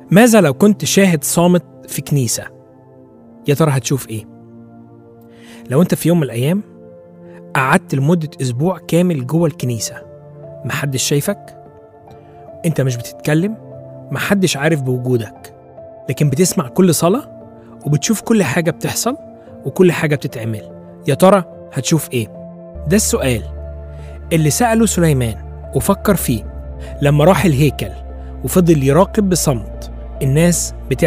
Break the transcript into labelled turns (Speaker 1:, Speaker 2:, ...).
Speaker 1: ماذا لو كنت شاهد صامت في كنيسة؟ يا ترى هتشوف إيه؟ لو أنت في يوم من الأيام قعدت لمدة أسبوع كامل جوه الكنيسة محدش شايفك أنت مش بتتكلم محدش عارف بوجودك لكن بتسمع كل صلاة وبتشوف كل حاجة بتحصل وكل حاجة بتتعمل يا ترى هتشوف إيه؟ ده السؤال اللي سأله سليمان وفكر فيه لما راح الهيكل وفضل يراقب بصمت الناس بتعمل